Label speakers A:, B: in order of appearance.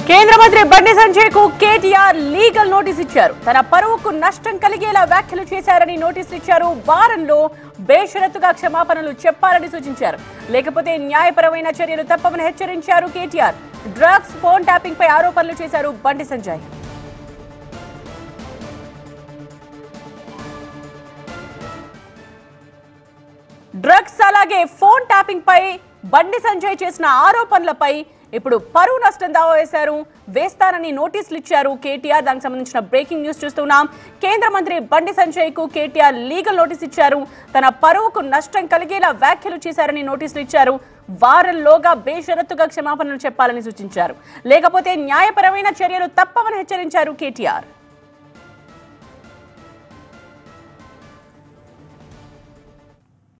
A: కేంద్ర మంత్రి బండి సంజయ్ కు కేటీఆర్ లీగల్ నోటీస్ ఇచ్చారు తన పరువుకు నష్టం కలిగేలా వ్యాఖ్యలు చేశారని నోటీసులు ఇచ్చారు వారంలో బేషరతుగా క్షమాపణలు చెప్పాలని సూచించారు లేకపోతే న్యాయపరమైన చర్యలు తప్పవని హెచ్చరించారు కేటీఆర్ డ్రగ్స్ ఫోన్ ట్యాపింగ్ పై ఆరోపణలు చేశారు బండి సంజయ్ డ్రగ్స్ అలాగే ఫోన్ ట్యాపింగ్ పై బండి సంజయ్ చేసిన ఆరోపణలపై ఇప్పుడు పరువు నష్టం దావా వేశారు వేస్తానని నోటీసులు ఇచ్చారు కేటీఆర్ దానికి సంబంధించిన బ్రేకింగ్ న్యూస్ చూస్తున్నాం కేంద్ర మంత్రి బండి సంజయ్ కు కేటీఆర్ లీగల్ నోటీస్ ఇచ్చారు తన పరువుకు నష్టం కలిగేలా వ్యాఖ్యలు చేశారని నోటీసులు ఇచ్చారు వారంలోగా బేషరతుగా క్షమాపణలు చెప్పాలని సూచించారు లేకపోతే న్యాయపరమైన చర్యలు తప్పవని హెచ్చరించారు కేటీఆర్